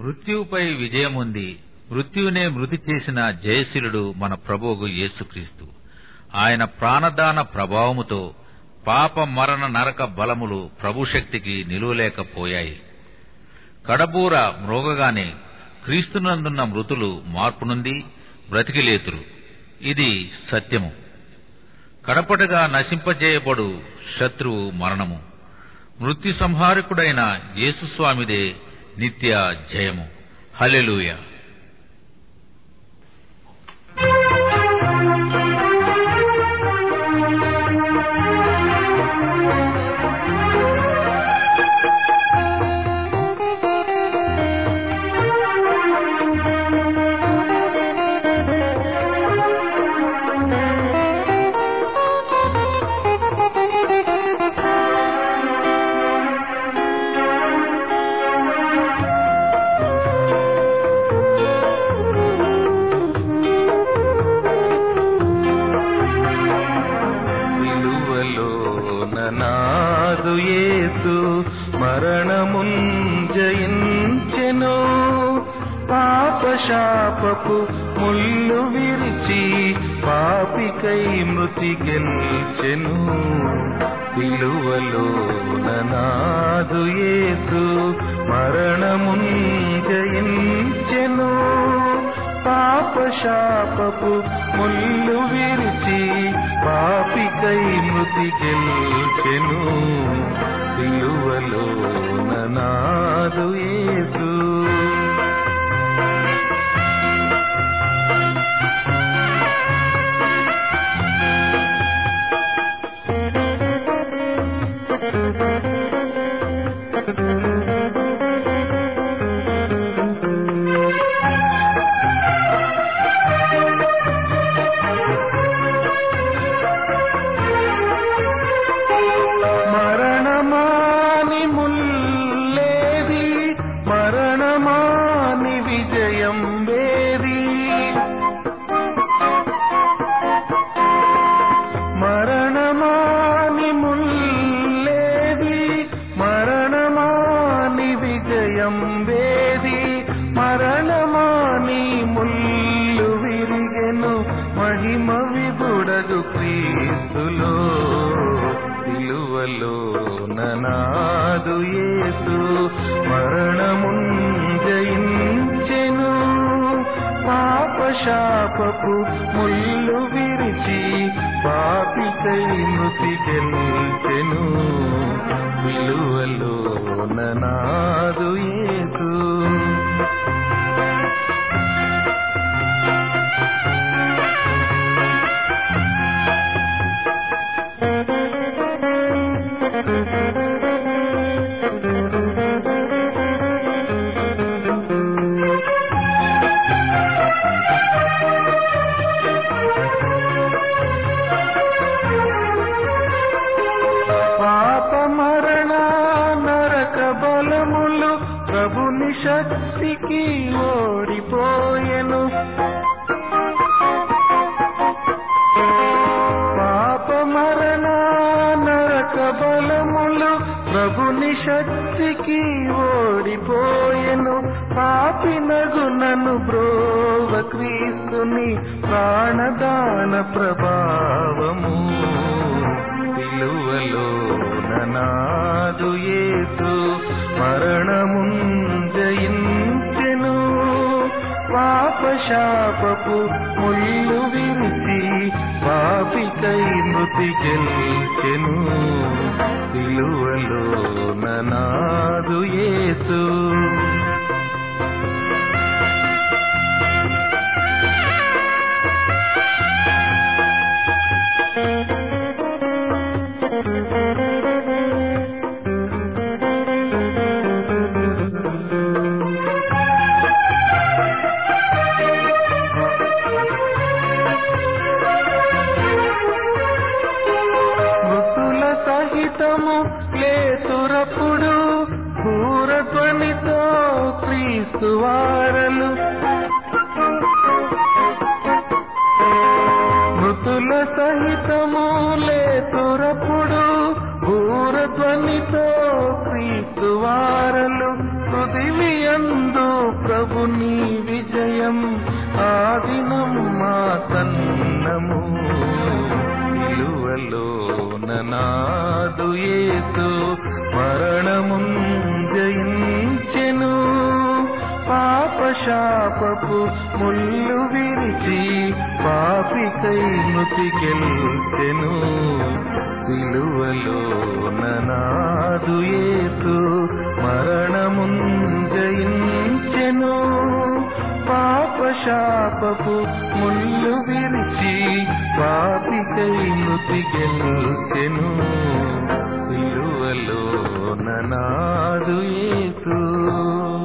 మృత్యువుపై విజయముంది మృత్యువునే మృతి చేసిన జయశీలుడు మన ప్రభువు యేసుక్రీస్తు ఆయన ప్రాణదాన ప్రభావముతో పాప మరణ నరక బలములు ప్రభుశక్తికి నిలువలేకపోయాయి కడబూర మ్రోగగానే క్రీస్తునందున్న మృతులు మార్పు నుండి బ్రతికిలేతురు ఇది సత్యము కడపటగా నశింపజేయబడు శత్రువు మరణము మృత్యు సంహారకుడైన యేసుస్వామిదే నిత్య జయము హల్లెలూయా విలువలోన నాదు యేసు మరణమున్ జయించెను పాప శాపపు ముళ్ళు విరిచి పాపికై మృతి గెల్చెను విలువలోన నాదు యేసు మరణమున్ జయించెను పాప శాపపు ముళ్ళు విరిచి పాపికై మృతి గెల్చెను విలువలో నాదు యేసు మరణమాని ముల్లేది మరణమాని విజయం వేది మరణమాని ముల్లేది మరణమాని విజయం వేది మరణమాని ముల్లు విరిగెను మహిమ విబుడగు క్రీస్తులో విలువలో ననాదు యేసు మరణమున్ జయించెను పాప శాపపు ముళ్ళు విరిచి పాపికై మృతి గెల్చెను విలువలో ననాదు యేసు పాప మరణ నరక బలములు ప్రభుని శక్తికి ఓడిపోయెను పాప మరణ నరక బలములు ప్రభుని శక్తికి ఓడిపోయెను పాపినగునను బ్రోవ క్రీస్తుని ప్రాణదాన ప్రభావము విలువలో ననాదు యేసు మరణమున్ జయించెను పాప శాపపు ముళ్ళు విరిచి పాపికై మృతి గెల్చెను విలువలో ననాదు యేసు మృతుల సహితము లేతురప్పుడు భూరధ్వనితో క్రీస్తు వారలు మృతుల సహితము లేతురప్పుడు భూరధ్వనితో క్రీస్తు వారలు హృదివి అందు ప్రభుని విజయం ఆదినం మా కన్నము విలువలో నాదు యేసు మరణముం జయించెను పాప శాపపు ముళ్ళు విరిచి పాపికై మృతి గెలిచెను విలువలో నాదు యేసు మరణముం జయించెను పాప శాపపు ముళ్ళు విరిచి పాపికై మృతి గెలిచెను విలువలో నాదు యేసు